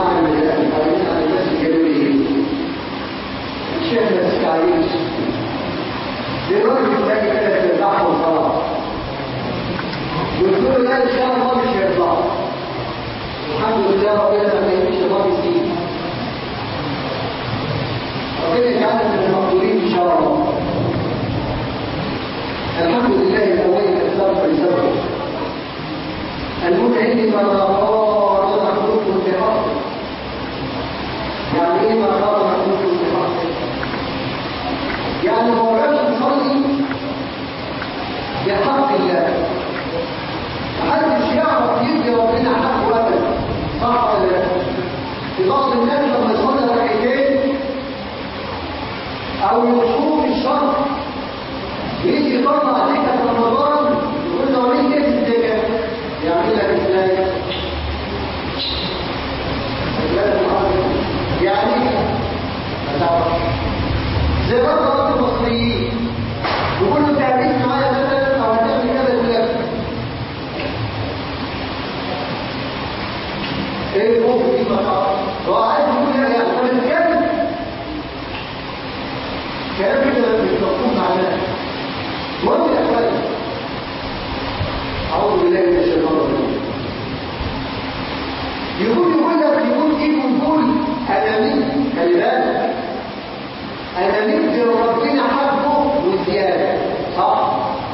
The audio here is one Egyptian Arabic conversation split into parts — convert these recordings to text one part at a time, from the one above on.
جماعة من الأهل على الناس قالوا لي الشيخ ما تستعجلش دلوقتي تلاقي كده ترتاح وخلاص قلت له لا ان شاء الله مش هيطلع الحمد لله ربنا ما يمشي الله يسيب ربنا يجعلنا من المقبولين ان شاء الله الحمد لله الاول كسبت لسبب المتعين ما قال مخلوق بحق يعني ايه ما قال مخلوق بحق يعني ما وقفش نصلي بحق الله محدش يعرف يدي ربنا حقه ابدا صح ولا لا في بعض الناس لما يصلي ركعتين او يصوم الشهر يجي يطلع عليك في رمضان يقول له وليه كده الزكاه يعمل لك ازاي يعني ما تعرفش زي برضه المصريين يقول له تعمل معايا مثلا او هتعمل كذا يقول لك ايه الموقف دي ما تعرفش هو عايز يقول لك يعني طب اتكلم كلام كده مش مفهوم معناه المهم يا اخواني اعوذ بالله من الشيطان الرجيم يقول يقول لك يقول ايه يقول انا من خلي بالك انا مدي ربنا حقه وزياده صح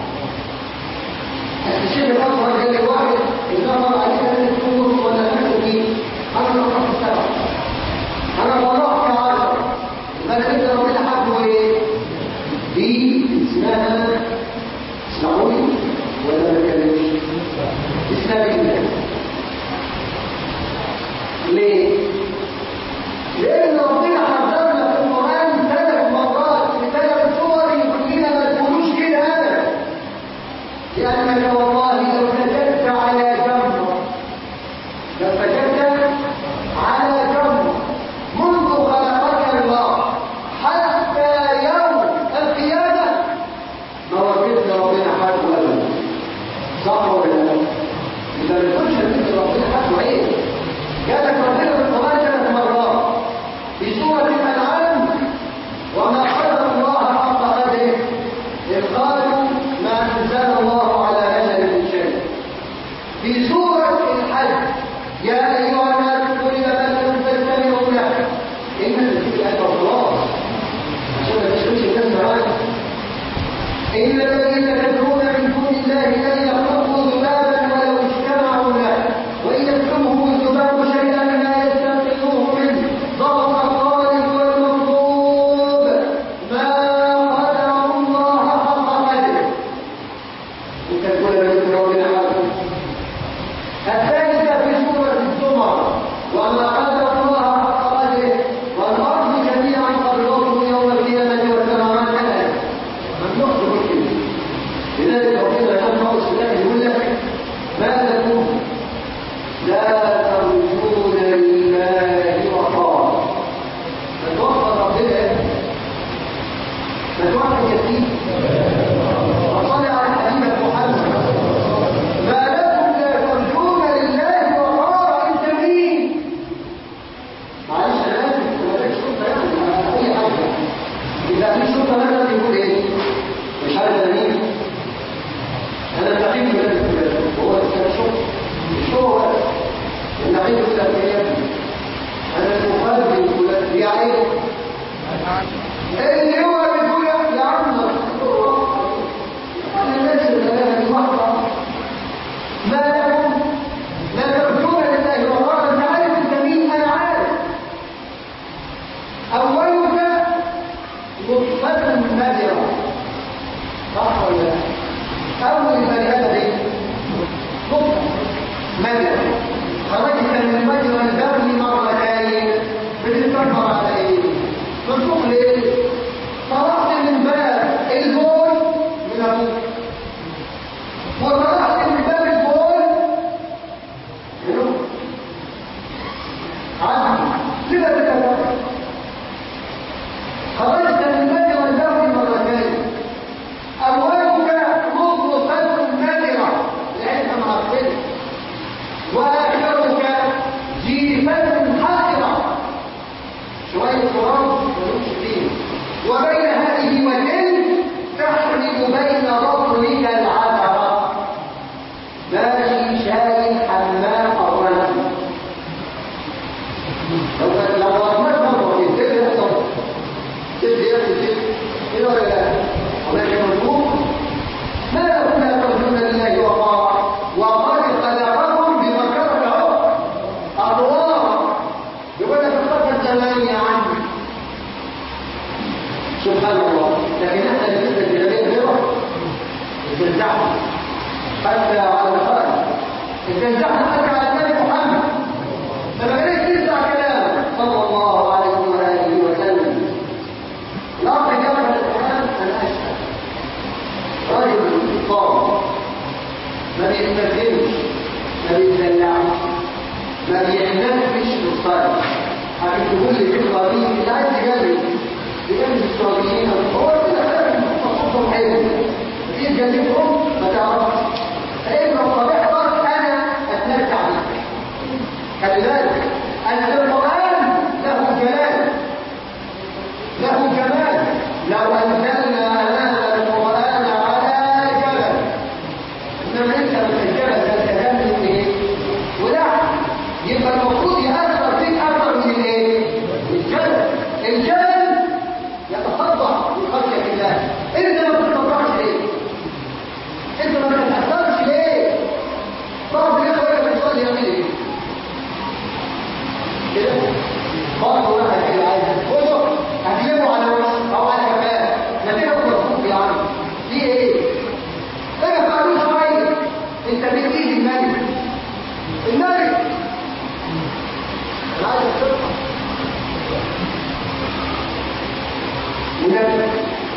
الشيخ الاصغر قال لي واحد النظر عليك ان تكون ولا تكون دي انا نقطه السبع انا طلعت عشر يبقى انا مدي ربنا حقه ايه دي اسمها اسمعوني ولا ما كلمش اسمها بالله ليه لان ربنا حذرنا في القران ثلاث مرات في ثلاث سور كلنا ما تقولوش كده ابدا لانك والله لو سجدت على جمره لو سجدت على جمره منذ خلقك الله حتى يوم القيامه ما وجدت ربنا حقه ابدا صح ولا لا؟ اذا ما كنتش هتدي ربنا حقه عيب جالك ربنا في القرآن ثلاث مرات في سورة الأنعام وما قدر الله حق قدره إذ قالوا ما أنزل الله على بشر من شيء في سورة الحج يا أيها الناس كل من تستمعوا له إن الذكر أتى الله عشان ما تشغلش الناس معاك إن الذين تدعون من دون الله لن يخلقوا ذبابا ولو اجتمعوا له وإن يكتبهم الذباب شيئا لا يستنقذوه منه ضعف الطالب والمطلوب ما قدر الله حق قدره أنت تقول من ربنا حقه الثالثة في سورة الزمر وما قدر الله حق قدره والأرض جميعا قبضته يوم القيامة والسماوات كذلك ممنوع تقول كده لذلك ربنا يرفع السلام يقول لك ما لكم لا ترجون لله وقارا فتوفر ربنا فتوفر يتيم وصلى على حبيبك محمد ما لكم لا ترجون لله وقارا انت مين معلش انا اسف ما لكش شرطه يعني اي حاجه اذا في شرطه مثلا يقول ايه مش عارف انا مين انا النقيب من الفلان هو كان شرطه مش هو بس النقيب يقول لك ايه يا ابني انا المقابل من فلان يعني ايه اللي هو بيقول يا عم انا الناس اللي لها الوحده ما لكم لا ترجون لله وقال انت عارف انت مين انا عارف اولك نطفه نادره صح ولا لا اول بني ادم ايه نطفه نادره خرجت من مجرى الدم مرتين بتتكبر على ايه بتروح ليه طلعت من باب البول من ابوك وطلعت من باب البول من امك عادي كده بتتكبر خرجت من مجرى الدم مرتين اولك نطفه نادره لانها معقده واخرك جيفه حق شوية تراب ملوش فيه وبين هذه وتلك تحمل بين بطنك العثرة ماشي شايل حمام الرجل لو لو رمت مرة تبدأ يحصل تبدأ يحصل إيه ولا لا؟ الله يكرمكم ما لكم لا ترجون لله وقارا وقد خلقكم بمكرة العمر أطوارا يقول لك الفترة الزمانية عنه سبحان الله لكن احنا بالنسبة للجلالية غيره استنزعنا حتى على الخارج استنزعنا حتى على الملك محمد لما كانت تنزع كلامه صلى الله عليه وآله وسلم الأرض جبل القرآن أنا أشهد رجل طاغ ما بيستخدمش ما بيتدلعش ما بيعنفش بالصلاة عشان تقول لي فكرة دي انت عايز تجرب تجرب السعوديين هو كده فاهم تصدهم حلو تيجي تجربهم ما تعرفش فإن طبيعتك أنا أتمتع بك خلي بالك أن القرآن له جلال له جمال لو أنزلنا هذا القرآن على جبل إنما أنت من الجبل ده تجمل إيه؟ ولا يبقى المفروض يأثر فيك أكثر من الإيه؟ الجبل الجبل يتصدع لخشية الله أنت ما بتتطبعش ليه؟ أنت ما بتتأثرش ليه؟ بعض الناس ولا بتصلي يعمل إيه؟ كده برضه واحد كده عايز خده هتجيبه على وش او على كفاه ما تبقى مرفوض يا عم في ايه؟ انا فعلوش شويه انت بتجيب الملك الملك انا عايز الصدقه ونبي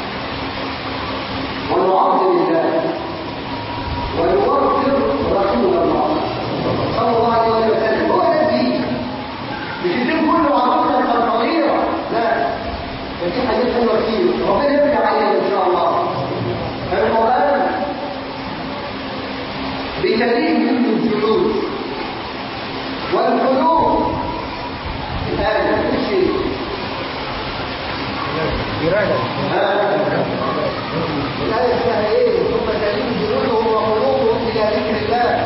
ونعظم الله ونوفر رسول الله صلى الله عليه وسلم هو ده الدين مش الدين كله عروضنا الخلقانية لا ده في حاجات حلوة كتير ربنا يرجع علينا ان شاء الله القرآن بكثير من الجلود والقلوب الآن كل شيء إرادة الآية اسمها إيه؟ ثم تلين جلودهم وقلوبهم إلى ذكر الله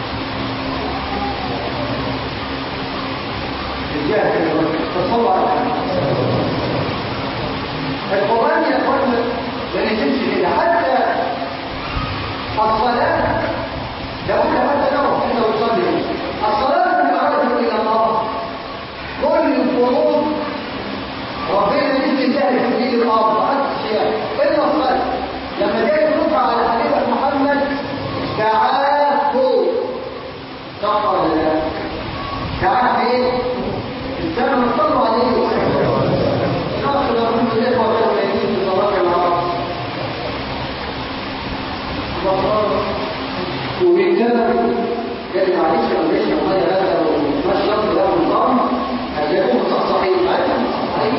الجاهل تصور القرآن يا أخوانا ما نجمش كده حتى الصلاة لو أنت حتى لو أنت وتصلي الصلاة معرضة إلى الله كل الفروض ربنا نزل لها في سبيل الأرض عكس الشيء إلا الصلاة لما جاء يطلع على حبيبك محمد تعافوا صح ولا لا؟ تعافوا ايه؟ السلام صلوا عليه وسلم شخص لهم الإخوة غير ميتين في صلاة العصر وبالتالي قال معلش لو ليش لو هذا هذا لو ما شرط له نظام هيكون صح صحيح هذا صحيح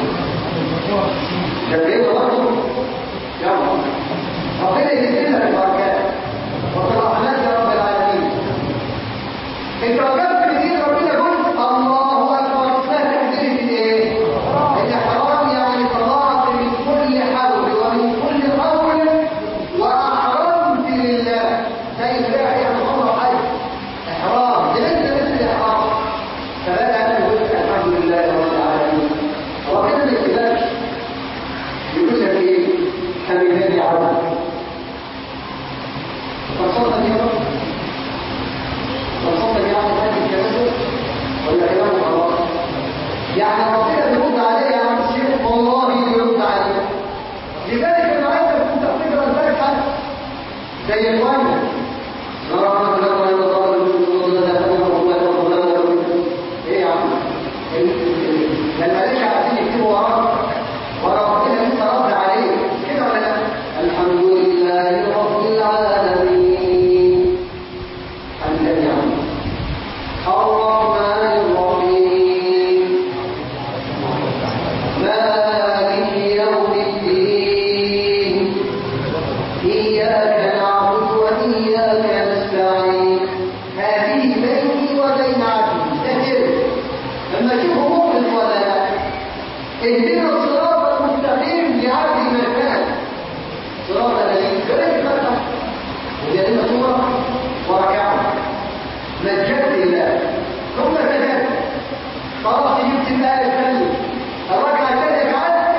شغال برضه يلا ربنا يدينا البركات وترحمات يا رب العالمين انت وجدت في دين ربنا قلت الله اكبر اسمها تحديد ايه الاحرام يعني طلعت من كل حول ومن كل قول واحرمت لله زي البيع يعني عمره حج احرام لماذا مثل الاحرام فبدا انا قلت الحمد لله رب العالمين ربنا ما يسيبكش يقول لك ايه حبيبي عبد فصلنا يا رب فصلنا يعني هذه الكلام ولا كلام خلاص يعني ربنا بيرد عليه يا عم الشيخ والله بيرد عليه لذلك انا عايزك كنت تقرا الفاتحه زي الوانا ربنا لك ولا ايه يا عم لما ليش عايزين يكتبوا وراك ورا ربنا لسه رد عليه كده ولا لا الحمد لله رب العالمين حمدا يا عم الرحمن الرحيم مالك يوم الدين إياك نعبد وإياك نستعين لله ثم تجد خلاص جبت الآية الثانية الركعة الثانية جعلت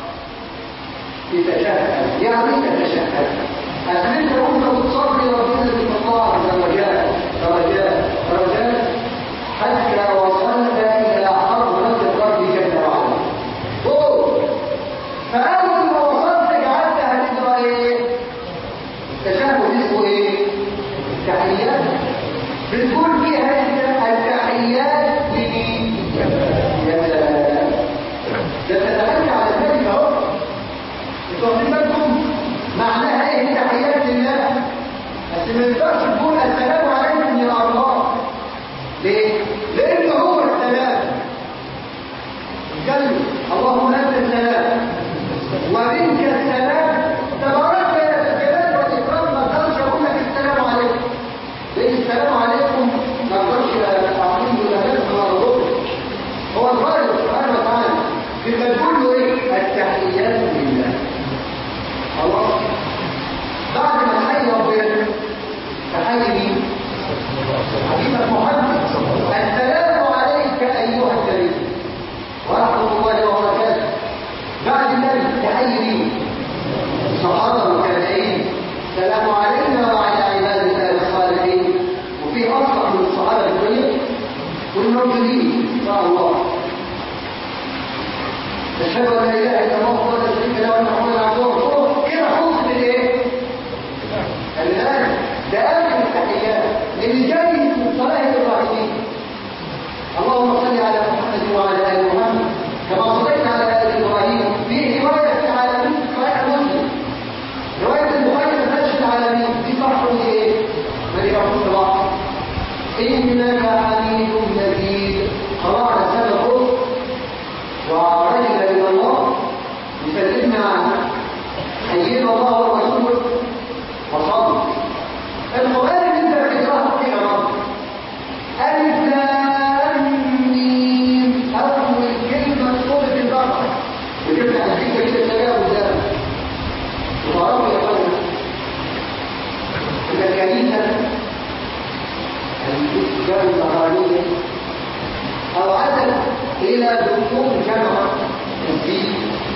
تتشهد يعني تتشهد أسلمت وأنت بتصلي ربنا الله عز وجل درجات درجات حتى وصلنا إلى حضرة الرب جل وعلا قول فأول ما وصلت جعلت هتقرا إيه؟ التشهد اسمه إيه؟ التحيات بتقول فيها التحيات لمين؟ يا سلام ده تتغنى على ذلك اهو انتوا واخدين بالكم معناها ايه التحيات لله بس ما ينفعش تقول السلام عليكم يا الله ليه؟ لأنه هو السلام الكلمة اللهم أنت السلام ومنك السلام تبارك يا ذا الجلال والإكرام ما اقدرش أقول لك السلام عليكم لأن السلام عليكم ما اقدرش أعطيه ولا نفسه ولا ربه هو الغالب سبحانه وتعالى يبقى تقول له إيه؟ التحيات لله خلاص بعد ما تحيي ربنا تحيي مين؟ حبيبك محمد السلام عليك أيها الكريم ورحمة الله وبركاته بعد النبي تحيي مين؟ الصحابة والتابعين السلام علينا وعلى عباد الله الصالحين وفي أصلح من الصحابة الكريم والموجودين إن شاء الله أشهد أن لا إله إلا الله وحده لا شريك له وأن محمدا عبده ورسوله كده خلصت الإيه؟ الآن ده آخر التحيات اللي جاي من صلاة الإبراهيمية اللهم صل على محمد وعلى آل محمد كما صليت على آل إبراهيم في رواية العالمين في صحيح مسلم رواية البخاري ما فاتش العالمين دي صح ولا إيه؟ مالك رسول الله إنك حميد مجيد قرأنا سنة الرسل ورجل إلى الله يسلمنا عنه حيينا الله ورسوله وصلوا القرآن اللي انت بتقراه ايه يا رب؟ ألف لام ميم أول كلمة في سورة البقرة وجبت حديثة كده تلاقيها قدامك وتعرفوا يا اخوانا إذا كنيسة الإسلام الأهرانية أو عدد إلى دخول جامعة الدين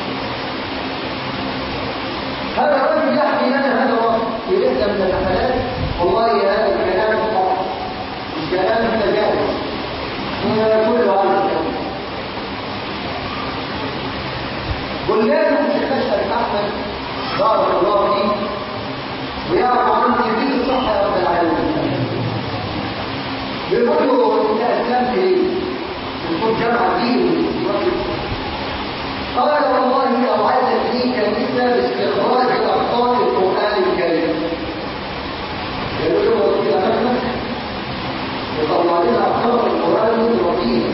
هذا الرجل يحكي لنا هذا الرجل في رحلة من الرحلات والله هذا الكلام صح مش كلام متجاوز هو كل هذا الكلام بلاد الشيخ اشرف احمد بارك الله فيه ويعرف عنه يزيد الصحه يا رب العالمين بيقول له انت اسلمت ليه؟ يكون جامعه دين قال والله اوعدت لي كنيسه باستخراج الاخطاء القران الكريم يقول له وكيل مكتب يطلع لنا اخطاء القران المتوفيه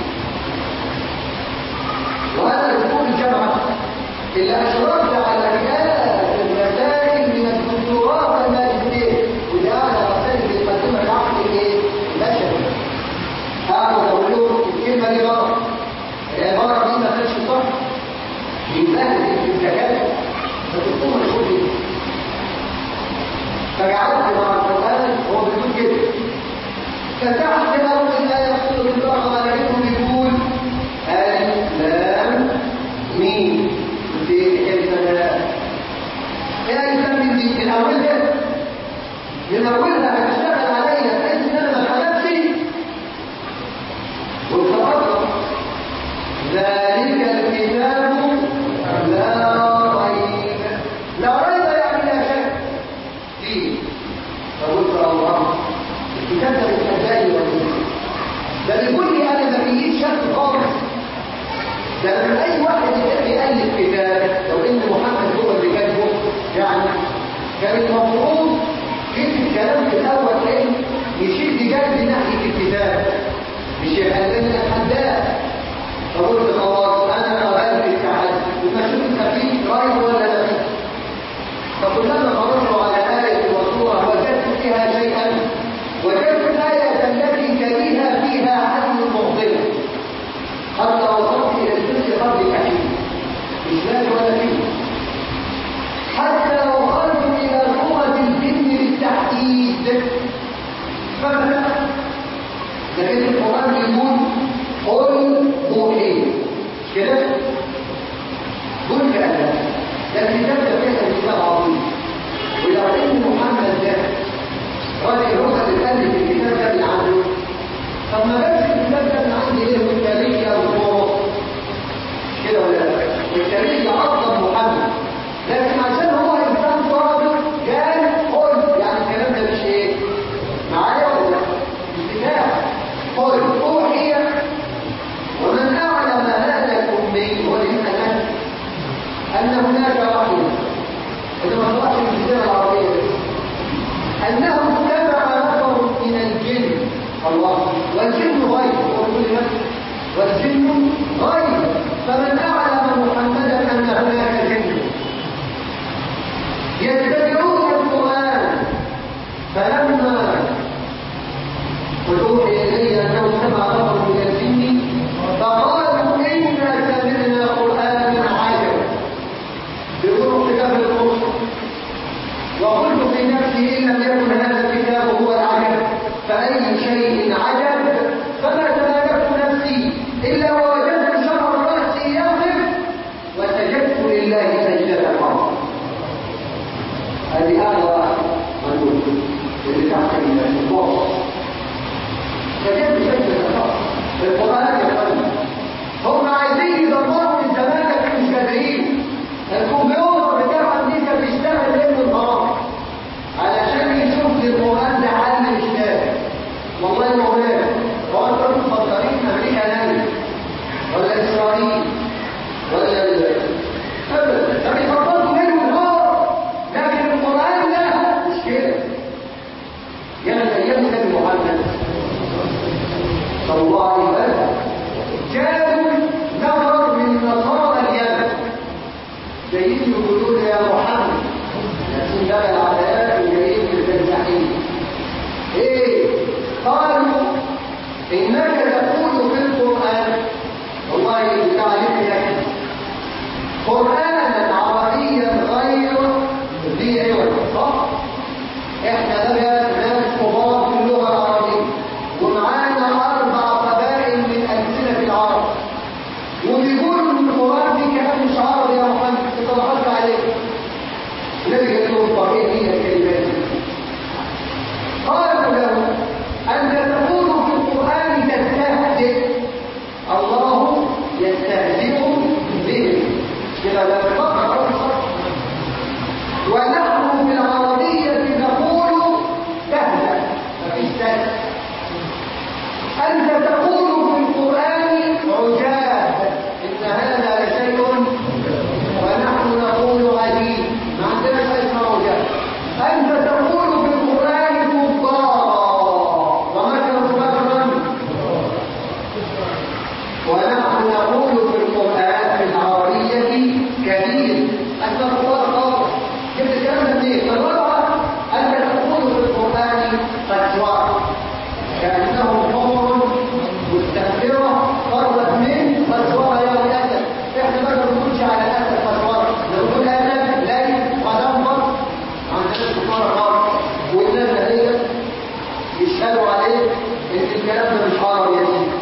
وهذا يكون الجامعه اللي اشرفت على رئاسه المسائل من الدكتوراه والماجستير ودي اعلى رسائل بيقدمها العقل الايه؟ البشري اقعد اقول له الكلمه دي غلط العباره دي ما كانتش صح يبهدل في الدكاتره فالدكتور مشغول بيه فجعلت مع القران هو بيقول كده فتحت اول ايه في سوره البقره لقيته بيقول الف لام ميم في كلمه لا ايه الف لام دي من اولها من اولها هتشتغل عليا بحيث ان انا ما اتخلفش والتفضل ذلك الكتاب لا ريب لا ريب يعني لا شك فيه فقلت الله الكتاب ده بيتهزاني ولا ده بيقول لي انا ما فيش شك خالص ده من اي واحد يالف كتاب لو ان محمد هو اللي كاتبه يعني كان المفروض يكتب الكلام في الاول ايه يشد جلد ناحيه الكتاب مش يخليني اتحداه فقلت خلاص انا قبلت التحدي وما شوف انت فيه راي ولا لا فيه فكلما مررت على آية وسورة وجدت فيها شيئا وجدت الآية التي تليها فيها حل معضلة حتى وصلت إلى الجزء قبل الأخير مش لا ولا فيه حتى وصلت إلى سورة الجن للتحديد فمثلا لكن القرآن بيقول قل أوحي مش كده؟ قل كأنه لكن الكتاب ده فيها كتاب عظيم ولو ان محمد ده راجل هو اللي الف الكتاب ده اللي عنده طب ما بس الكتاب ده اللي عندي ايه والتاريخ والطرق كده ولا لا والتاريخ عظم محمد لكن عشان هو انسان صادق قال قل يعني الكلام ده مش ايه معايا ولا لا الكتاب قل اوحي ومن اعلم هذا الامي هو اللي يسال ان هناك وحي وده ما طلعش من الجزيره العربيه انه اتبع نفر من الجن الله والجن غير هو كل نفس والجن غير فمن اعلم محمدا ان هناك جن يتبعون القران فلما وأوحي إلي أنه سمع نفر من الجن فقالوا إنا سمعنا قرآنا عجبا بطرق كتاب القرآن وقلت في نفسي إن لم يكن هذا الكتاب هو العجب فأي شيء عجب فما تمالكت نفسي إلا ووجدت شر الرأس يغرب وسجدت لله سجدة الحرب هذه أعلى واحد منقول اللي تحت البوص سجدت سجدة الحرب القرآن يقول هم عايزين يدمروا من زمان لكن مش قادرين الكمبيوتر بتاع امريكا بيشتغل ليل ونهار علشان يشوف القران ده حل مش نافع والله ما هو نافع هو انتم مفكرين امريكا نايمه ولا اسرائيل ولا ال ابدا ده بيفكروا ليل ونهار لكن القران لا مش كده يعني ايام النبي محمد صلى الله عليه وسلم جاءوا نفر من نصارى اليمن جايين يقولون يا محمد لكن ده العداء وجايين بالتنزحين ايه قالوا انك تقول في القران والله تعليم لك قرانا عربيا غير ذي عوج صح احنا بقى ناس كبار في اللغه العربيه ومعانا اربع قبائل من السنه العرب وبيقولوا ان القران فيه كلام مش عربي يا محمد انت ضغطت عليه النبي قال لهم طب ايه هي الكلمات قالوا له انت تقول في القران تستهزئ الله يستهزئ به كده لا تفكر ونحن في العربيه نقول تهزأ مفيش تهزأ أنت تقول في القرآن عجاب إن هذا لشيء ونحن نقول عجيب ما عندنا شيء اسمه عجاب أنت تقول في القرآن كفارا ومكروا مكرا ونحن نقول في القرآن في العربية كبير أنت كفار خالص جبت الكلام ده منين؟ الرابعة أنت تقول في القرآن فتوى كأنه حمر مستكبرة فرت من فتوى يا الأسد احنا ما بنقولش على الأسد فتوى نقول أسد ليل ودمر عندنا كفار غلط والناس هي يشهدوا عليه ان الكلام ده مش عربي يا سيدي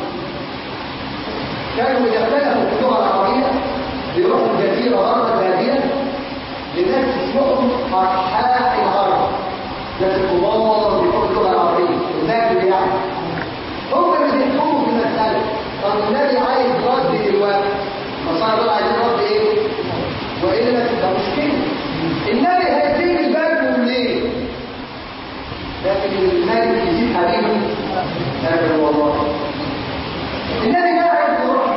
كانوا إذا اختلفوا في اللغة العربية بيروحوا الجزيرة بره البادية لناس اسمهم أصحاب العرب ناس الكبار بيقولوا اللغة العربية الناس يعني هم اللي بيحكموا في المسألة طب النبي عايز رد دلوقتي فصار دول عايزين رد ايه؟ وإلا تبقى مشكلة النبي هيسيب البلد منين؟ لكن الملك يسيب حبيبه لكن والله النبي قاعد يروح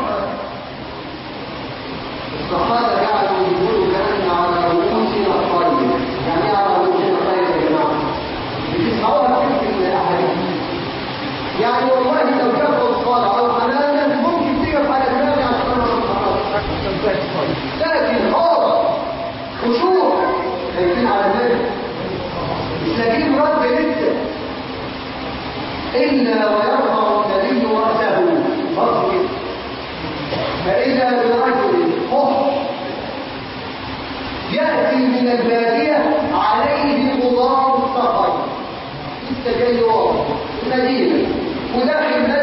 الصحابة قعدوا يقولوا كان على رؤوسنا الطيب يعني ايه على رؤوسنا الطيب يا جماعة؟ بتسمعوها كتير في الأحاديث يعني والله لو تاخد صلاة أو حنانا ممكن تقف على دماغي عشان أنا لكن خوف خشوع خايفين على النبي مش لاقيين رد لسه إلا ويرفع النبي رأسه برضه كده فإذا برجل خف يأتي من البادية عليه غبار السفر لسه جاي واضح المدينة وداخل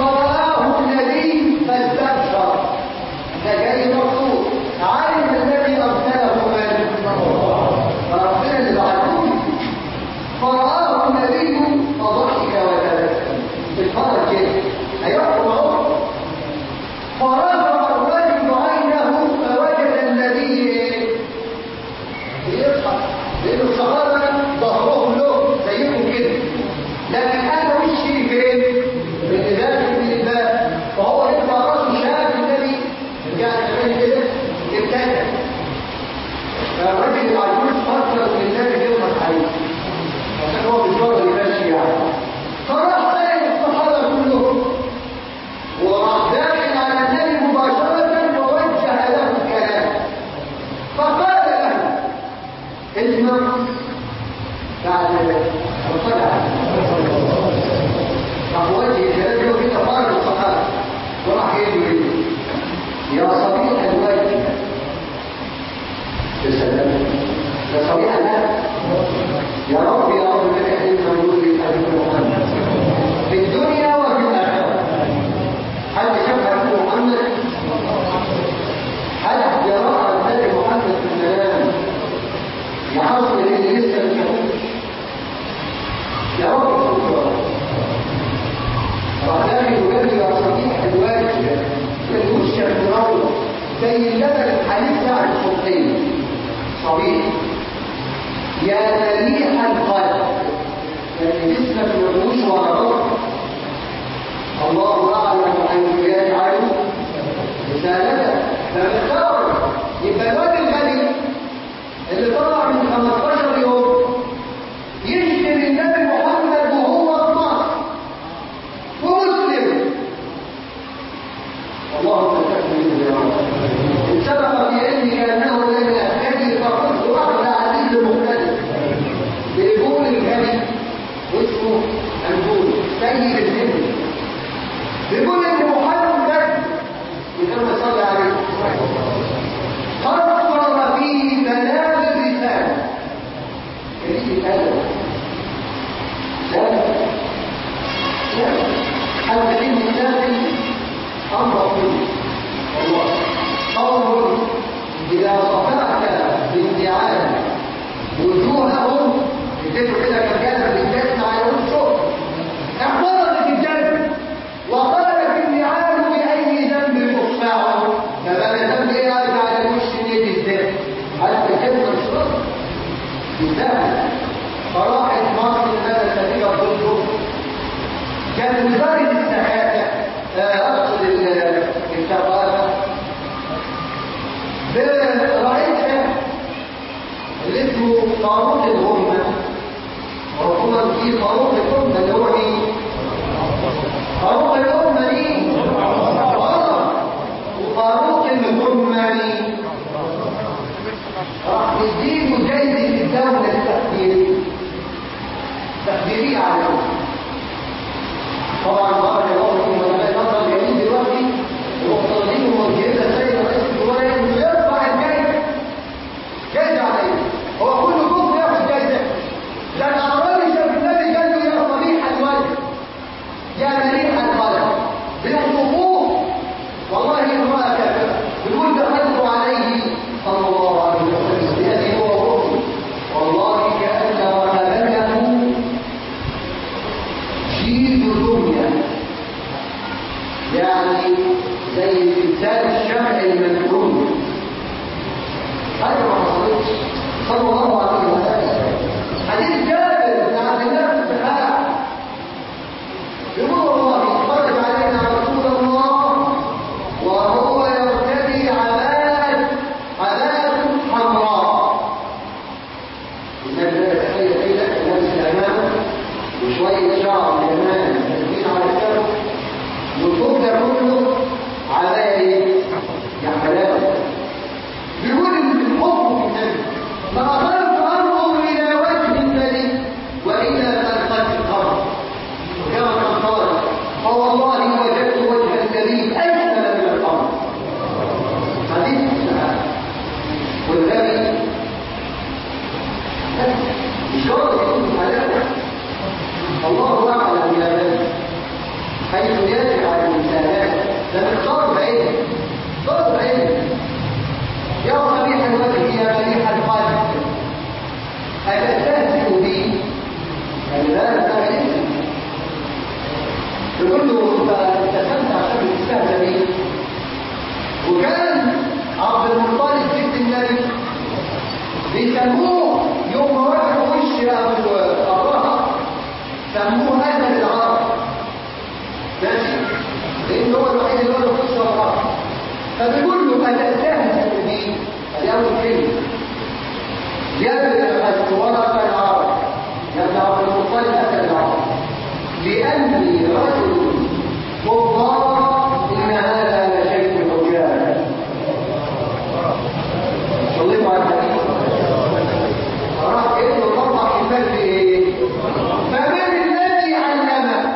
فرآه النبي فاستبشر ده جاي مقصود علم الذي أرسله من فربنا اللي بعته فرآه النبي فضحك وتبسم بالفرج كده هيحكم اهو فرفع الرجل عينه فوجد الذي بيضحك لانه الصحابه ظهرهم له زيكم كده لكن انا وشي فين؟ في الازاز من الباب فهو يطلع راسه شاف النبي يعني كمان كده ابتدى فالراجل العجوز فكر ان النبي بيضحك عليه عشان هو بيتفضل يمشي يعني فراح سائل الصحابه كلهم وراح داخل على النبي مباشره ووجه له الكلام فقال له اسمع بعد ما طلع راح وجه الكلام له كده قال الصحابه وراح يقول يا صبيح الوجه تسلم يا صبيح الوجه يا رب يا رب لك علم نور الحبيب محمد في الدنيا وفي الاخره حد شاف حبيب محمد حد راى النبي محمد في المنام يحصل اللي لسه ما شافوش يا رب شوف يا رب راح داخل وجاب يا صبيح الواجب الوش الروضه زي اللبن الحليب بتاع الصبحيه صبيح يا مليح القلب يعني جسمك ملوش ولا ضغط الله اعلم حيث يجعل رسالته فبالتالي يبقى الواد الغني اللي طلع من 15 يوم يشتري النبي محمد وهو في مصر ومسلم اللهم تكفي يا رب ان سبق في علمك انه لم يهتدي فقلت احلى عزيز مختلف بيقول الغني واسمه هنقول سيد الهند بيقول ان محمد كما صلى عليه قرر في بلاغ الرساله كريم الادب لا لا حتى كلمه داخل امر منه والله قول اذا صفعت بانتعال وجوههم اديته كده كان جانب للناس على وشه احترقت الجنه وقالت النعال باي ذنب تصفعه فبقى ذنب ايه قاعد على وش النبي ازاي حتى كلمه الشرط بالذات فراحت مصر هذا النتيجه ضده كان وزاره السخافه اقصد الثقافه برئيسها اللي اسمه طاروق الغمه وهو في طاروق الغمه اللي هو مين؟ طاروق الغمه مين؟ آه. وطاروق الغمه مين؟ راح يديله جايزه الدوله التقديريه تقديريه على طبعا بارك الله فيكم ولله نظر جميل دلوقتي ومقتضين وموجهين السيد رئيس الجمهوريه انه يرفع الجايزه جايزه عليه هو كل كفر ياخد جايزه ده الاعرابي شاف النبي قال له يا صبيح الوجه يا مليح القلب بيحبوه والله امراه كافره بيقول دخلت عليه صلى الله عليه وسلم بيده هو وروحه والله كان رهبته شيد دنيا يعني زي الانسان الشمع المنكون هذا ما حصلتش صلى الله عليه وسلم حديث جابر بن عبد الله بن سحاب يقول والله خرج علينا رسول الله وهو يرتدي عباءة عباءة حمراء النبي لا يتخيل كده لابس الامام وشويه شعر من الامام تسبيح على الكف والفوق ده كله عباية يا حلاوه بيقول ان الحب في النبي فأخذت فبيقول له أتستهزئ بي هذه أول كلمة يبلغ ورقة العرب يبلغ عبد المطلب أتى العرب لأني رجل مضار إن هذا لشيء عجاب صليت على الحديث راح ابن القطع في البلد ايه فمن الذي علمه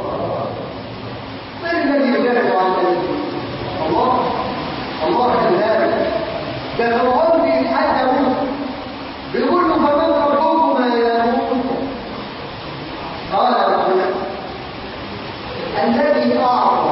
من الذي جلس علمه الله الله كذلك ده فرعون بيتحدث بيقول له فمن ربكما يا موسى قال ربنا الذي اعطى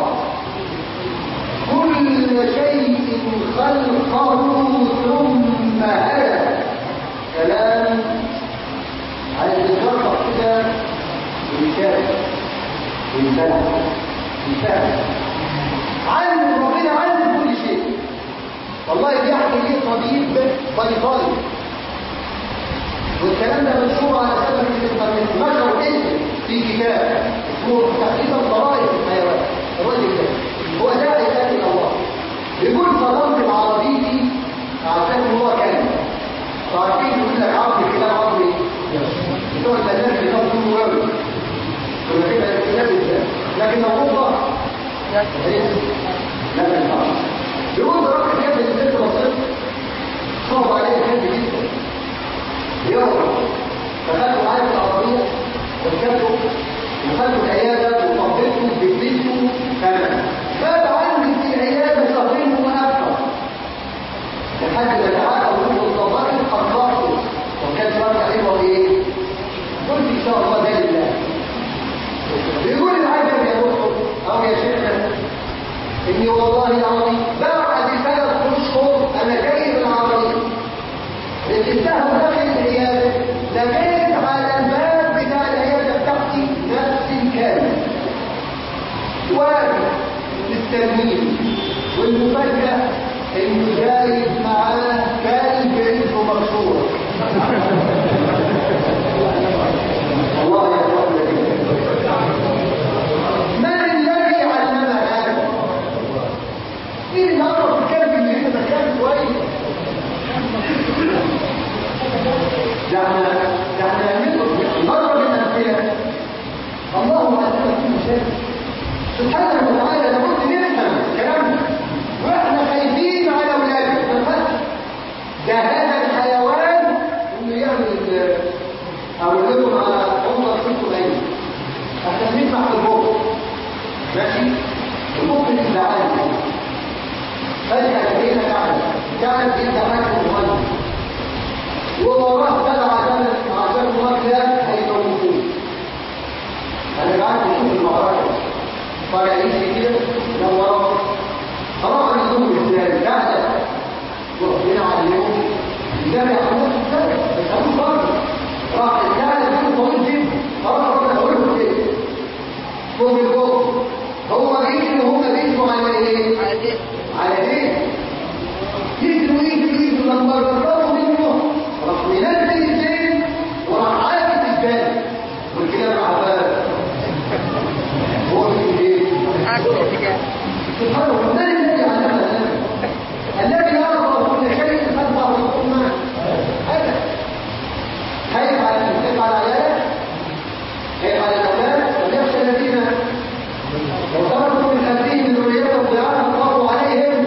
كل شيء خلقه ثم هدى كلام عايز يتوقف كده ويشارك وينفع ينفع علم ربنا علم كل شيء والله بيحكي ليه طبيب بيطري والكلام ده منشور على سبب الانترنت نشر اسم في كتاب اسمه تحقيق الضرائب في الحيوان الراجل ده هو داعي ذات الله بيقول صدمت العربيتي عشان هو كان فعارفين يقول لك عربي كلام عربي بتوع البنات اللي كانوا كله قوي كنا كده الكتاب ازاي لكن الغربه لا ما ينفعش بيقول ده راجل جاب البنت بسيط صعب عليه جد جدا يوم فخدوا معايا في العربيه وركبته وخدوا العياده وطبقته بجلسه تمام باب عندي في العياده شهرين واكثر لحد ما تعالى وقلت الضباط اطلقته وكان رد عليه وهو ايه قلت ان شاء الله ده لله بيقول العجب يا دكتور او يا شيخنا اني والله العظيم بعد ثلاث اشهر انا جاي من العربيه ركبتها داخل العياده لقيت على الباب بتاع العياده بتاعتي نفس الكلام واقف مستنيين والمفاجاه انه جايب معاه كلب رجله مكسور الله يا رب من الذي علم هذا مين اللي عرف الكلب اللي هنا مكان كويس ده احنا ده احنا نضرب الامثله الله علم كل شيء سبحانه وتعالى لابد نفهم الكلام ده واحنا خايفين على اولادنا بس ده هذا الحيوان انه يعمل اقول لكم على عمر كنتم ايه عشان نسمع البوق ماشي البوق اللي زعلان فجأة لقينا كعب كعب جدا حاجة مغني ووراه سبعة ثلاث عشر مرات هيموتوه انا قاعد بشوف المعركة طالع يمشي كده لو وراه خلاص النور ازاي قاعدة وربنا علمهم ازاي يعملوا ازاي بس هو برضه راح الكعبة كده طويل جدا خلاص ربنا اقول له كده فوق الفوق هو بيجري وهم بيجروا على ايه؟ على ايه؟ يجروا يجروا يجروا لما قربوا منه راح ينزل الزين وراح عارف الجبال والكلاب عباد هو بيقول ايه؟ سبحانه من الذي علم هذا الذي يرضى كل شيء خلقه الامه هذا خايف على خايف على عيالك خايف على الاولاد وليخشى الذين لو تركوا من خلفهم ذريتهم ضياعا الله عليهم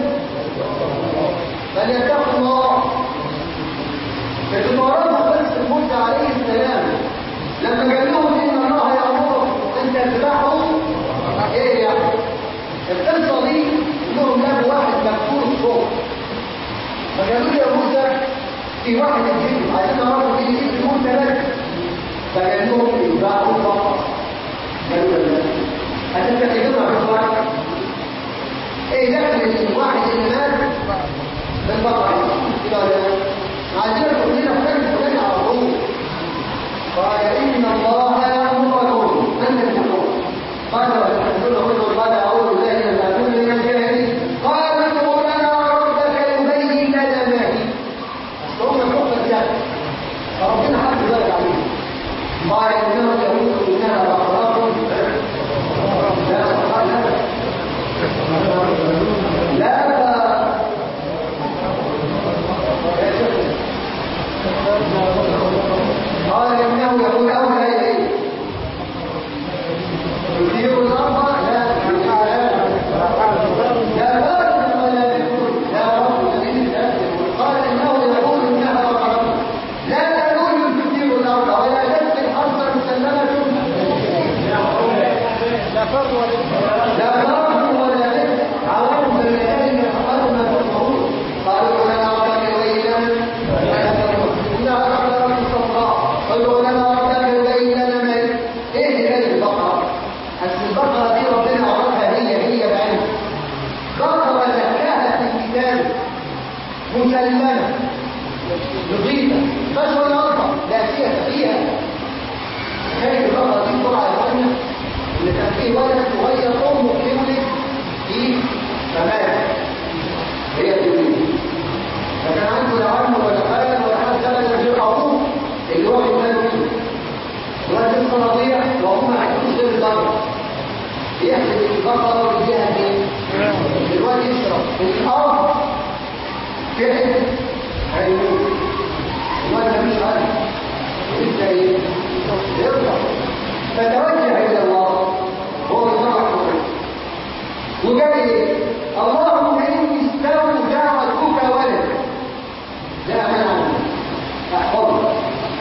فليتقوا الله اعتبارات قصه موسى عليه السلام لما قال لهم ان الله يامركم ان تذبحوا ايه يعني القصه دي انهم جابوا واحد مكسور الصوت فقالوا له يا موسى في واحد يجيب عايزين نعرفوا في يجيب يكون ثلاثه فقال لهم يذبحوا فقط قالوا له عشان تجيبنا في الواحد ايه دخل الواحد اللي مات بالبقره كده عايزين تقول لنا فلان فلان على طول قال ان الله يامركم ان تذبحوا قال وتحدثون رجل قال اعوذ بالله من العدو من الجاهلين قال ادعوا لنا ربك يبين لنا ما هي اصل هم الحكم الجهل فربنا حد ذلك عليه قال انهم يقولون انها بقرات لا لا مسلمة نظيفة بس ولا غلطة لا فيها فيها كانت البقرة دي بسرعة يا اخوانا اللي كان فيه ولد صغير أمه بتولد في فمات هي بتولد فكان عنده لا عم ولا خال ولا حد سبب غير أبوه اللي هو بيولد منه الولد لسه رضيع وهم ما عندوش غير الضرب يحسب البقرة ويديها ايه؟ الواد يشرب الأرض كده هيموت الواد مش عارف لسه ايه؟ يرضى فتوجه إلى الله هو يصرح وقال ايه؟ اللهم إني استودعتك ولد لا أنا أحفظك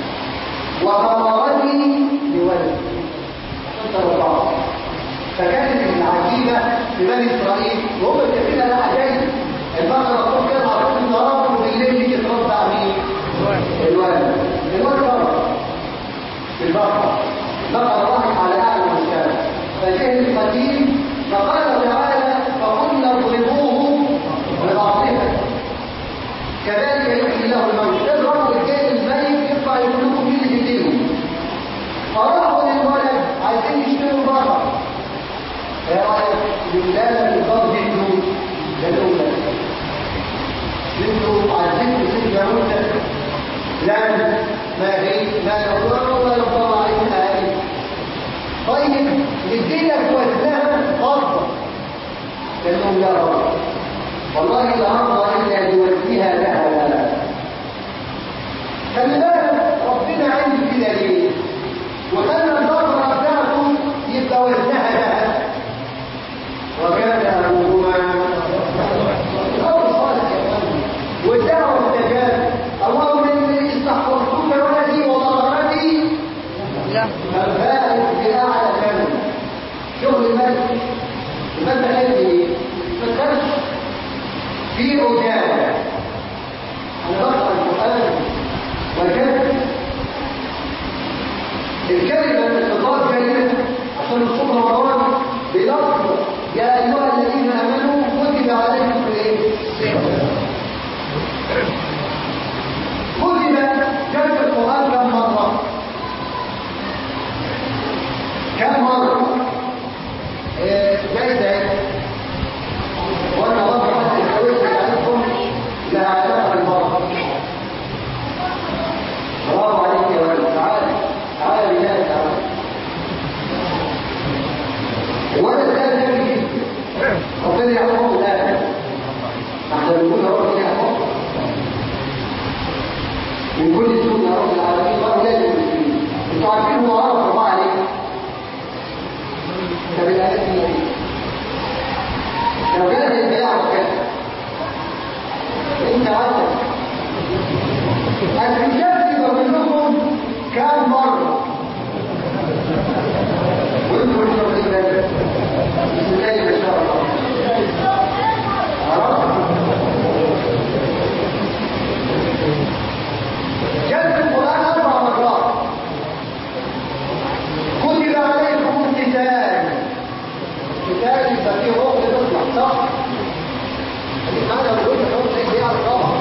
وغمرتني بولد عشان ترضى فكانت العجيبة في بني إسرائيل وهم الكثير لها عجائب البقرة تروح كده على طول النهار وبالليل يجي ترضع مين؟ الولد الولد فرق في البقرة البقرة راحت على أعلى مستوى فجاء القديم فقال تعالى فقلنا اضربوه ببعضها كذلك يحيي له الموت اضربوا الجاي الميت يطلع يقول لكم مين اللي بيديهم فراحوا للولد عايزين يشتروا بقرة ايه رايك لله بالضرب الجنود ده الاولى انتوا عايزين تسيب موتى لا ما هي لا يضر ولا يضر عليها ايه طيب نديلك وزنها فرضا لانهم يا رب والله لا ارضى الا بوزنها لها خلي بالك ربنا عنده كده ليه وخلى البقره بتاعته يبقى وزنها لها وكان أبوهما أول صالح يا أخواني ودعوة التجارب اللهم إني استحفظتك ولدي وضربتي لا الفائز بأعلى كلمة شغل الملك الملك قال لي ما تخافش في عجالة أنا بقرأ القرآن وجدت الكلمة الخطاب جاية عشان الصبح رمضان بلفظ يا أيها الذين آمنوا كتب عليكم الإيه؟ كتب جاء في القرآن كم مرة؟ كم مرة؟ إيه، جايزة وأنا برضه حتى الحويس عليكم لا علاقة بالمرة برافو عليك يا ولد تعال تعال بالله تعال الولد ده ذكي جدا ربنا يحفظه الآن احنا بنقول يا رب يحفظه من كل سوء يا رب العالمين وأولاد المسلمين انتوا عارفين هو عرف الله عليك طب الآيات دي ايه؟ لو كانت البيع وكذا انت عارف الرجال يبقى منهم كام مرة وانتوا مش واخدين بالك بسم الله ما شاء الله عرفت جاء في القرآن أربع مرات كتب عليكم القتال القتال يبقى فيه روح تطلع صح؟ هذا بقول لك روح زي على طبعا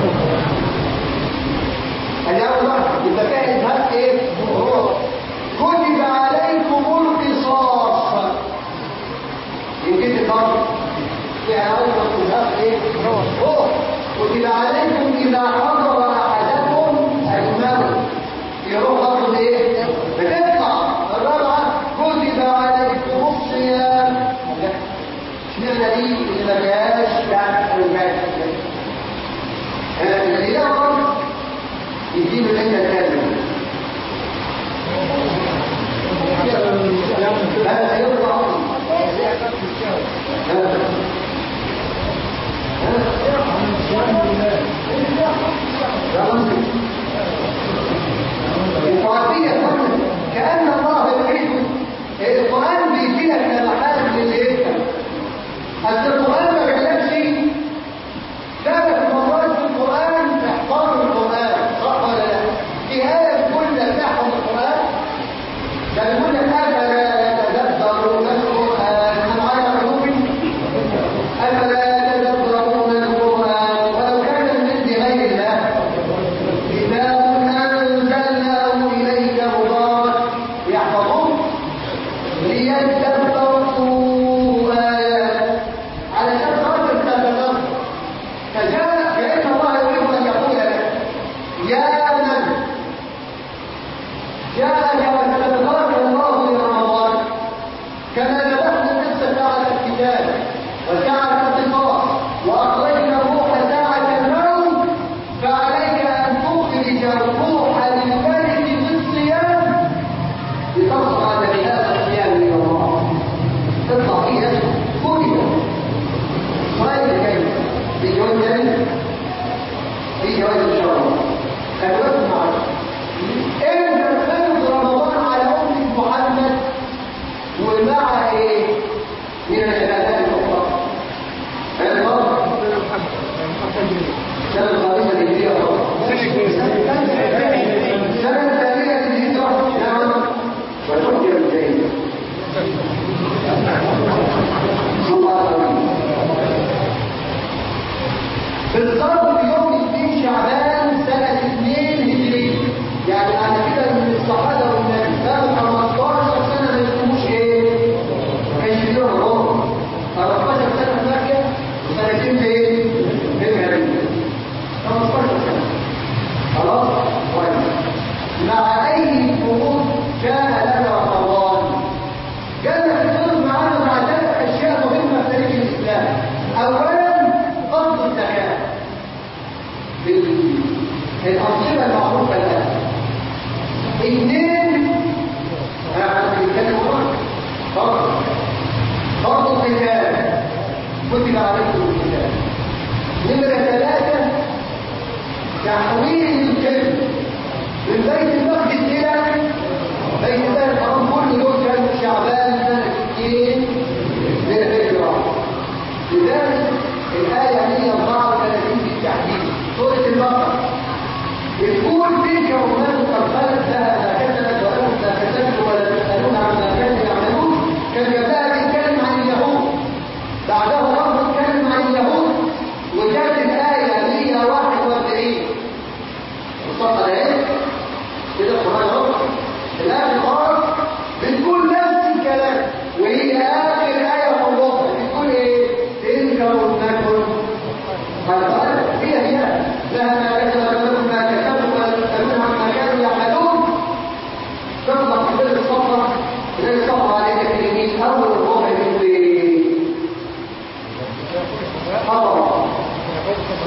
الأول واحد يبقى فيها إزهاق إيه؟ روح كتب عليكم القصاص يمكن تفرق فيها أول إزهاق إيه؟ روح كتب عليكم إذا حضر أحدكم الموت يروح برضه إيه؟ بتطلع الرابعة كتب عليكم الصيام اشمعنى دي اللي ما فيهاش لا الجاي اللي يقدر يجيب العلم الثاني هذا يطلع كأن الله يريد القرآن بيديلك لمحات للي يفهم أصل القرآن ما بيعلمش ثلاث مرات في القرآن احفظوا القرآن صح ولا لا؟ في آية بتقول لك تحفظ القرآن ده بيقول لك أفلا يتدبرون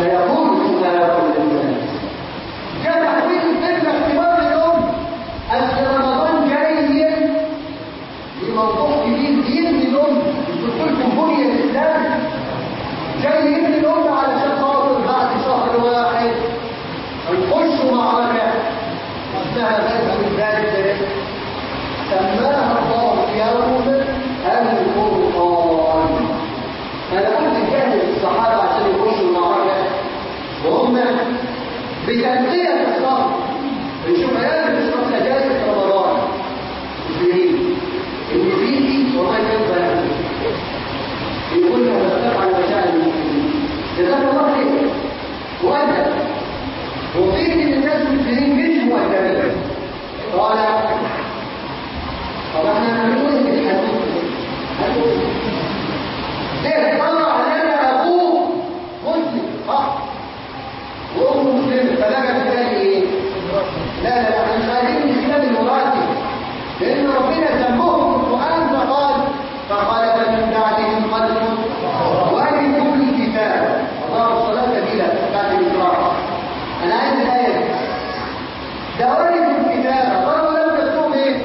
سيقول السماء للناس جاء تحويل الفكرة اختبار اليوم أن رمضان جاي لموضوع كبير بيبني الأمة قلت لكم بني الإسلام جاي يبني الأمة علشان خاطر بعد شهر واحد نخش معركة اسمها غزوة بدر سماها الله يوم الفرقان أنا قلت جاهز الصحابة عشان يخشوا المعركة وهم بتنقية الصبر نشوف عيال بتشرب سجاير في رمضان مسلمين إن فيه وما ينبغي يقول لك تفعل مشاعر المسلمين جزاك الله خير وأنت وفيه من الناس المسلمين مش مؤدبين قال طب احنا هنقول ان الحديث ليه طلع لنا ابوه مسلم صح وامه مسلمه فلقى بالتالي ايه لا لا لا احنا مش عايزين الاسلام المراتب لان ربنا سموهم في القران فقال فخلف من بعدهم خلف وارثوا الكتاب الله الصلاه بلا بعد الاسراء انا عايز الايه دي. ده ورثوا الكتاب قالوا لم تكتبوا ايه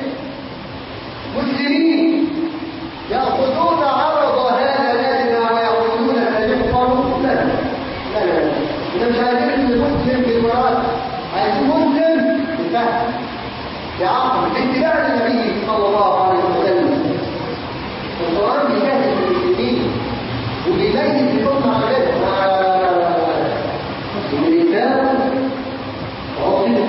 مسلمين يأخذون عرض هذا الأدنى ويقولون سنفقر لا لا لا لا إحنا مش عايزين المسلم بالمراد عايزين مسلم بالفهم بعقل باتباع النبي صلى الله عليه وسلم القرآن بيجهز المسلمين وبيميز بكم على ذلك الإنسان هو كده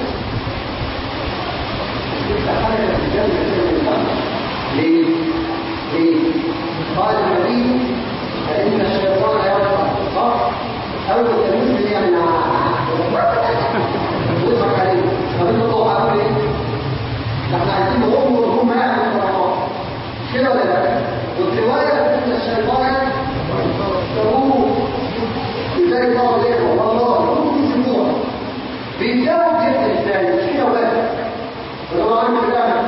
كده ليه؟ ليه؟ قال النبي فإن الشيطان يرفع صح؟ أول المسلم يعني وضحك عليه طب انت طوح عامل ايه؟ احنا عايزين نقوم ونقوم معاه في الصراحات كده ولا لا؟ والرواية ان الشيطان يقول ازاي طبعا ليه والله ممكن يسموها بيتجاوب جدا ازاي مش كده ولا ولو عامل كده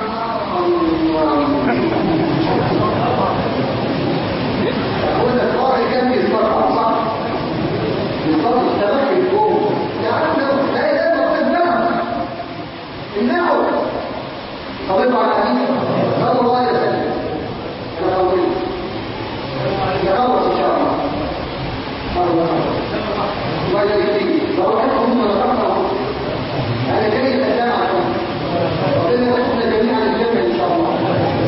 أقول لك قارئ كم يصرف صح؟ يصرف التبكي الكون يا عم لا لا لا تمنعه امنعه طب ابعت عليه صلى الله عليه وسلم انا قولي يخلص ان شاء الله صلى الله عليه وسلم ولا يكفي لو حكم من الرحمه انا جاي اتكلم عنه ربنا يحفظنا جميعا الجنه ان شاء الله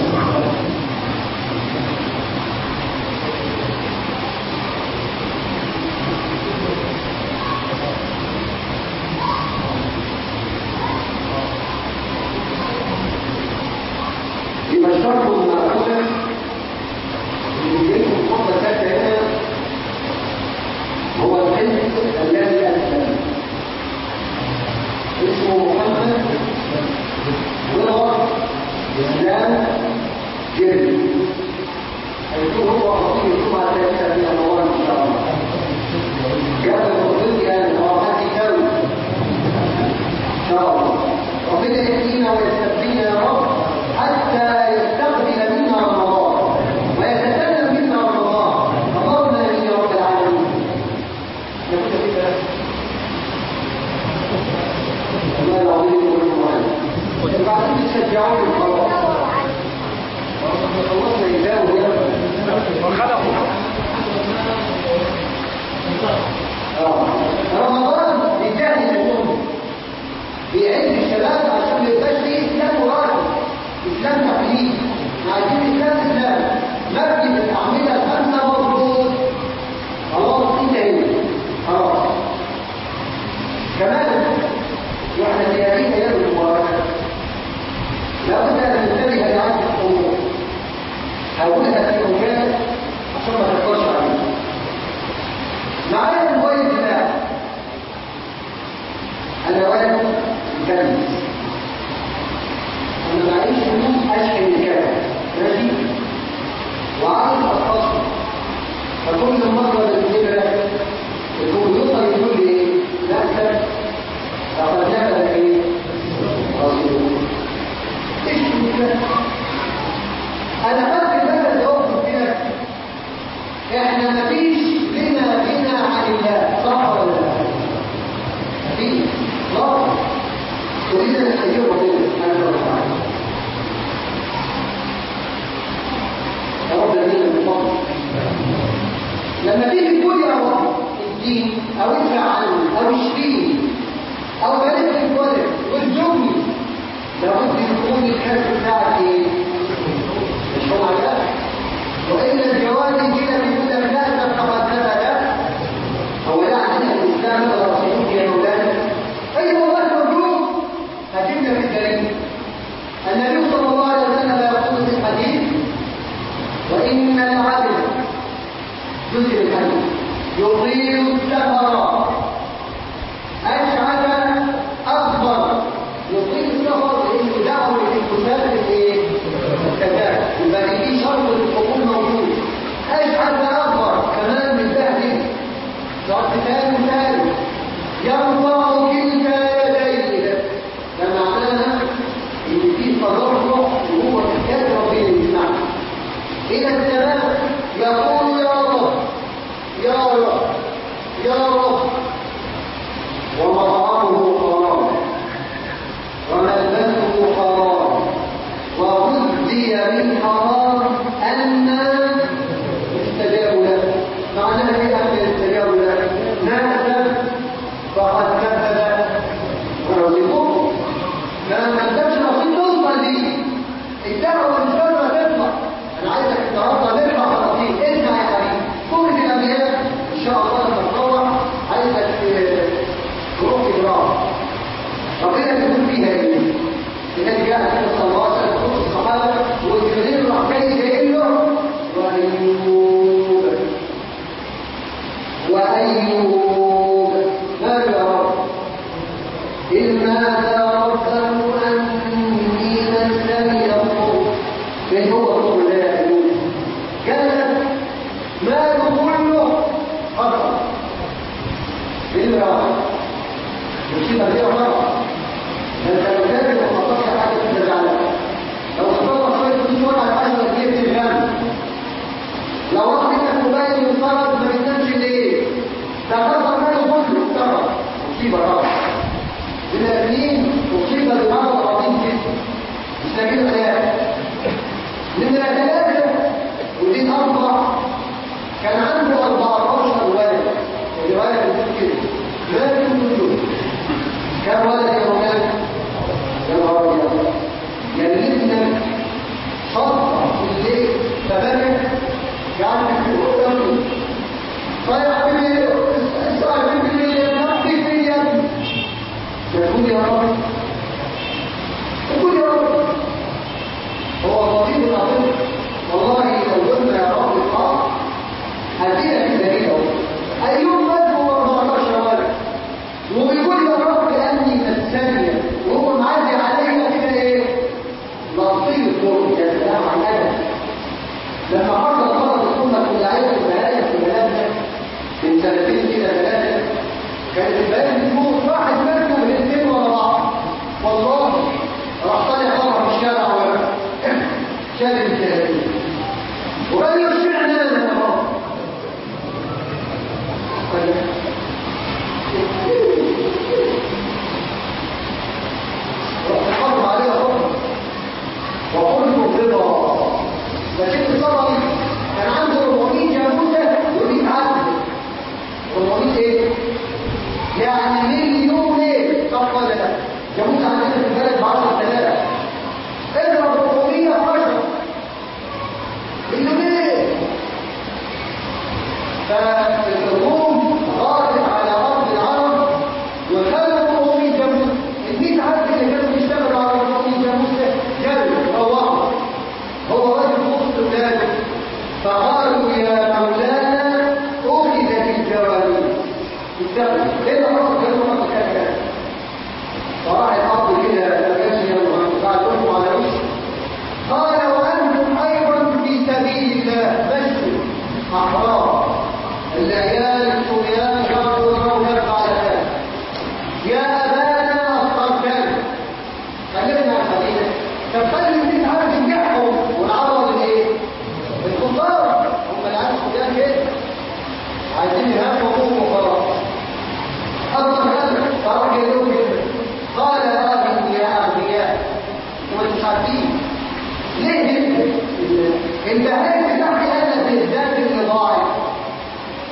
يبقى الشرط المعروفة اللي يجيكم خطة ثالثة هنا هو الحزب الذي أسلم اسمه محمد ولغة إسلام جري هيكون هو خطيب الجمعة الثالثة في رمضان إن شاء الله جاب الخطيب يعني هو حد يكاوي إن شاء الله ربنا يهدينا ويستبدينا يا رب حتى يستقبل منا رمضان ويتسلم منا رمضان اللهم امين يا رب العالمين يقول في ثلاثة الله العظيم والقرآن بعدين تشجعوني خلاص خلصنا يجاوب يا رمضان بيجهز الأمة بيعد الشباب عشان ما يبقاش فيه لما تيجي تقول يا رب اديني او ادفع عني او اشفيني او بارك لي في ولد وارزقني لابد يكون الكاس بتاعك ايه؟ مش هو على والا الجواد يجي لك يقول لك لا ده فقد لا هو لا عندنا الاسلام ولا رسولك يا مولانا اي والله موجود هتبدا في الدليل النبي صلى الله عليه وسلم يقول في الحديث وان العبد جزء الحديث يطيل السفر اشعث اكبر يطيل السفر لانه دعوه للكتاب الايه؟ الكتاب يبقى في شرط القبول موجود اشعث اكبر كمان من ذهب شرط ثاني ثالث يرفع كلتا يديه ده معناها ان في تضرع وهو كتاب ربنا يسمعه الى السماء يقول يا رب يا رب يا رب ومطعمه حرام وملبسه حرام وغذي من حرام أن يستجاب له معناها ايه أن يستجاب له ناسا فقد كذب ورزقه لما ما ادكش نصيب توصل دي الدعوه الشر تطلع انا عايزك النهارده نرفع خطيب اسمع يا حبيبي سوره الانبياء ان شاء الله لما تطلع عايزك تروح اجراء ربنا يقول فيها ايه النبي جاء النبي صلى الله عليه وسلم خصوص الصحابه وجبريل راح جاي جاي له وايوب وايوب ماذا يا رب إن ماذا ربه أني مسني الضر من هو الضر لا يعلمون كان ماله كله خطر بالمرأة مصيبة فيها مرة انت لو كان ما خطرش حاجة كده زعلان لو خطرت شوية فلوس وقعت عشرة جنيه في الغم لو راح منك موبايل وانفرد ما بتنامش ليه؟ ده خطر ماله كله افترض مصيبة رابعة الاثنين أصيب بمرض عظيم جدا مش لاقيين علاج نمرة ثلاثة ودي أربع كان عنده 14 ولد الرواية بتقول كده ما في وجود كم ولد يا مولانا؟ يا نهار أبيض جلدنا شرطة في الليل فبكت يعني في الأردن طيب بالليل الساعة بالليل نحكي في يدي يقول يا رب يقول يا رب هو طبيب الأطب والله لو قلنا يا رب الحق هدينا في دليل أيوب مات هو 14 ولد وبيقول يا رب لأني مسني وهو معدي علينا كده إيه؟ لطيف الدور يا سلام على الأدب لما حصل مرض الأمة والعيلة والبهاية في بلادنا من سنتين كده ثلاثة كانت البلد تموت واحد منهم الاثنين ورا بعض والله راح طالع بره في الشارع ورا شال الجهازين وقال له اشمعنى انا يا رب قال له رحت حرم عليه حكم وقلت رضا لكن الصبري كان عنده 400 جاموسه يريد عدل 400 ايه؟ يعني مليون ايه؟ صح ولا لا؟ جاموس عندنا في البلد ب 10000 اضرب 400 في 10 مليون ايه؟ فالهجوم غارت على ارض العرب وخلوا 400 جاموس ال 100 عبد اللي كانوا بيشتغلوا على 400 جاموس جروا روحوا هو راجل وسط ولاده فقالوا يا مولانا أخذت الجواري اتقوا ايه اللي حصل كده حصل كده فراح الأرض كده تباشي وقال لكم على وشه قال وأنتم أيضا في سبيل الله مشوا أحرار العيال الصبيان شروا رونق على ذلك يا أبانا أخرجنا خلينا يا خلينا طب خلي الناس عارف تنجحهم ونعوض الايه؟ الخسارة هم العيال الصبيان كده عايزين يهاجموا ابوهم وخلاص أصلا هذا فراح يقول كده قال هذه يا أغنياء وانتم عارفين ليه انت البهائم بتاعتي انا بالذات اللي ضاعت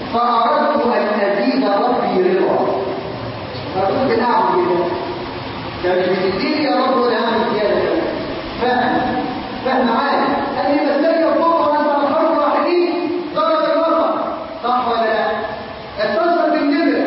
فأردت أن أزيد ربي رضا فقلت أعبد الله يعني بتديني يا رب وأنا أعمل زيادة فهم فهم عالي أن المسائل يطلق وأنت أخرج واحدين ضرب الوطن صح ولا لا؟ اتصل بالنبر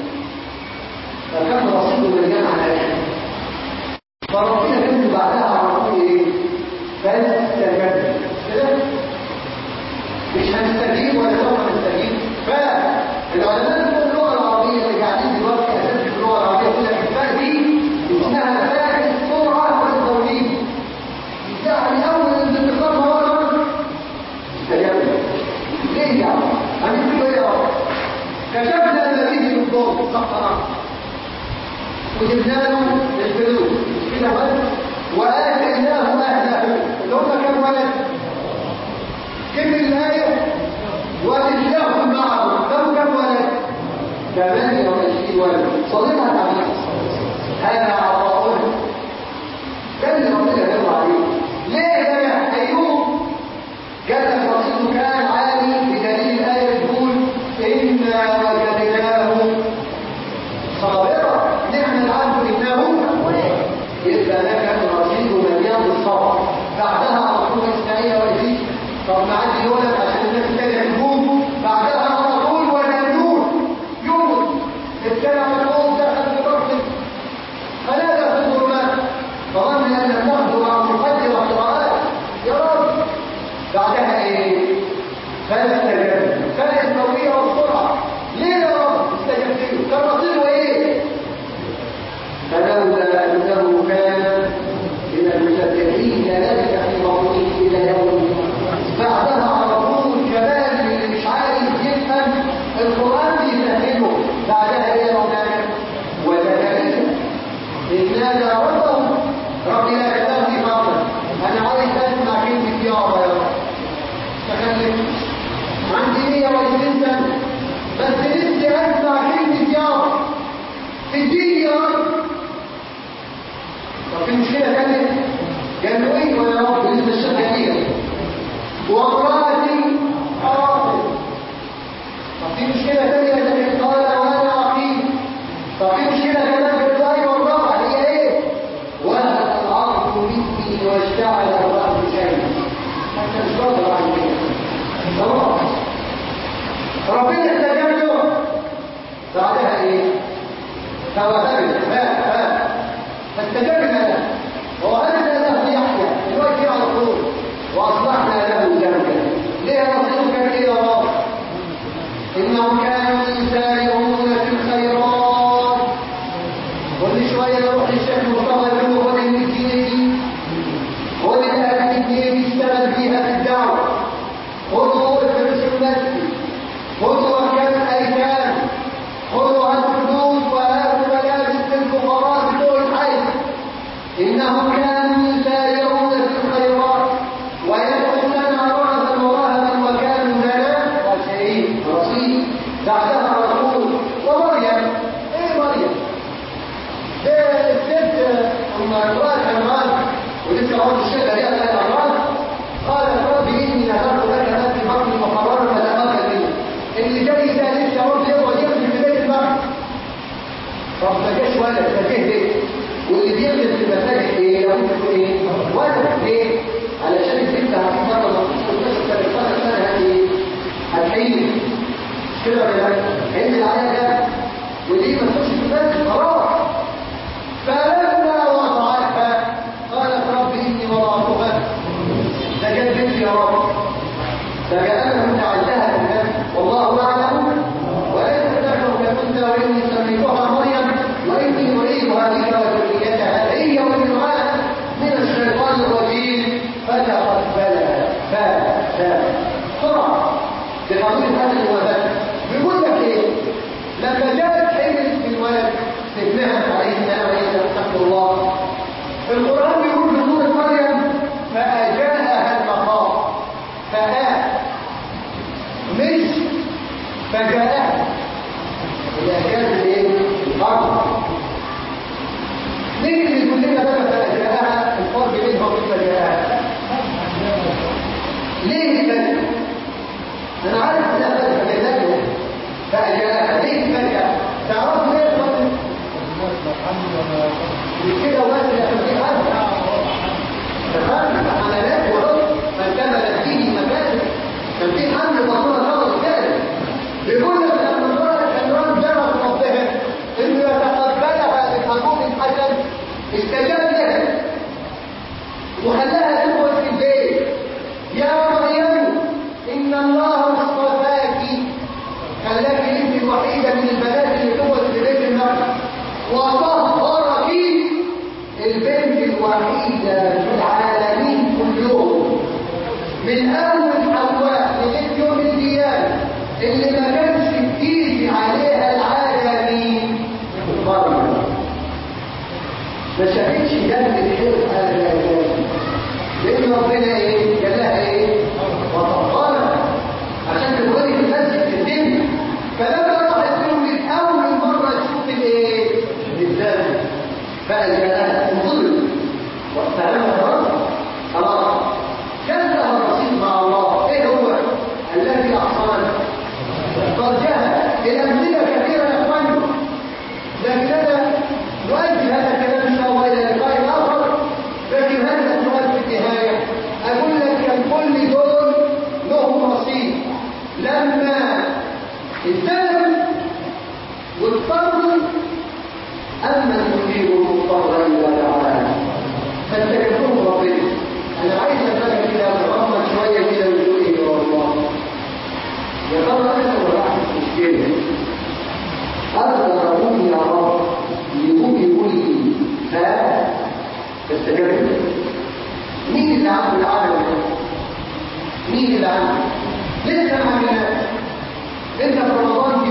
فكان رصيده مليان على الآخر فربنا كان بعدها على طول إيه؟ فاستجبنا كده مش هنستجيب ولا سوف نستجيب فالعلماء بتوع اللغه العربيه اللي قاعدين دلوقتي اساس في اللغه العربيه يقول لك الفاء دي اسمها فاء السرعه والتوحيد يعني اول الانتقال هو الامر استجبنا ليه يعني؟ هنكتب ايه يا رب؟ كشفنا الذي بالضوء صح وجبنا له الفلوس مش كده بس واتيناه اهله اللي هم كم ولد؟ كم الآية ولله معه كم كم ولد ثمانية وعشرين ولد صلينا عليه هذا عطاؤنا كان ربنا يرضى عليه ليه بقى أيوب كان رصيده كان عالي بدليل الآية بتقول إنا وجدناه صابرا نعم العبد إنه يبقى لك رصيده مليان بالصبر بعدها على طول إسماعيل وإدريس طب ما عندي ولد عشان الناس التانية يحبوه بعدها على طول ونملون يونس ابتلع الأرض دخل في بطن فنادى في الظلمات فظن أن لم نقدر على مقدر قراءات يا رب بعدها إيه؟ فاستجبنا فالاستوية والسرعة ليه يا رب استجبت له كان رصيده إيه؟ فلولا أنه كان من المسبحين لبث في بطنه إلى يوم بعدها على طول كمان اللي مش عارف يفهم القرآن بيفهمه بعدها ايه يا مولانا وزكريا إذ نادى ربه رب لا تذرني فردا أنا عايز أسمع كلمة يا رب يا رب تكلمت عندي 120 سنة بس نفسي أسمع كلمة يا رب اديني يا رب طب في مشكلة تانية قال له ايه يا رب بالنسبة للشركة وامرأتي حاضر طب في مشكلة تانية لكن قال وانا عقيم طب في مشكلة كمان في الرأي والرابع هي ايه؟ وهب العرض مني واشتعل الرأس شيئا حتى مش قادر على كده خلاص ربنا استجاب له بعدها ايه؟ توهبنا فاء فاء فاستجبنا له ووهبنا له يحيى دلوقتي على طول واصلحنا له زوجا ليه رسولك كده يا رب انهم كانوا يسارعون في الخيرات كل شويه يروح الشيخ مصطفى يقول له خد المسكينه دي خد الالف جنيه اشتغل فيها في الدعوه خدوا الفلوس المسجد خدوا مكان الايتام خذوا هالفلوس وهاتوا ملابس للفقراء بتوع الحي انهم كانوا يسارعون في الخيرات ويدعوننا رغبا ورهبا وكانوا لنا خاشعين رصيد بعدها رسول ومريم ايه مريم؟ ده الست ام امراه عمران ولسه برضه الشيخ عليها قال عمران قالت رب اني نذرت لك ما في بطني محررا فلا تقبل مني اللي جاي ده لسه برضه يقعد يخدم في بيت المرأة طب ما جاش ولد ده جه بيت واللي بيخدم في المساجد ايه؟ لو انت ايه؟ ولد ليه؟ علشان البنت هتتفضل مخصوص 12 13 سنه هتي هتحيي مش كده ولا لا؟ هينزل عليها جنب ودي ما تخش في المسجد خلاص فلما وضعتها قالت رب اني وضعتها ده جت بنتي يا رب فكأنه جعلتها لله والله أعلم وليس ذكر كالأنثى وإني سميتها مريم وإني أريدها بك وذريتها هي وابنها من الشيطان الرجيم فتقبلها ف ف بسرعة بقانون هذا الوباء بيقول لك إيه؟ لما جاءت حمل بالولد ابنها عليه السلام عليه استغفر الله القرآن بيقول في سورة مريم فأجاءها المخاض فآه مش فجاءها إذا كان الايه؟ الأرض ليه اللي يقول لنا بقى فجاءها الفرق بينها وبين فجاءها ليه الفرق؟ أنا عارف إنها فرق العلاج وخلاها تدخل في البيت يا مريم ان الله اصطفاك خلاك انت الوحيده من البنات اللي تدخل في بيت المرأة وطهرك البنت الوحيده في العالمين كلهم من اول حواء لغايه يوم القيامه اللي ما كانش بتيجي عليها العالمين مريم ما شافتش دم الحرق ابدا لان ربنا ايه قال لها ايه وطهرها عشان تدخلي في المسجد في الدنيا فلما راحت لهم من اول مره تشوف الايه الدم فقال لها انظري وفهمها خلاص خلاص كان لها رصيد مع الله ايه هو الذي احصنت فرجها الامثله كثيره يا اخواني لكن انا نؤجل هذا الكلام ان شاء الله الى لقاء اخر لكن هذا السؤال في النهايه اقول لك كان كل دول لهم رصيد لما الزلم واضطر اما يجيب المضطر الى دعاه فاستجابوه ربنا انا عايز افهم كده اتغمض شويه كده وتقول ايه يا الله يا ترى انا ولا احد مشكله أقدر أقول يا رب يقول يقول لي ها فاستجبت مين اللي عمل العالم ده؟ مين اللي عمل؟ لسه ما عملناش انت في رمضان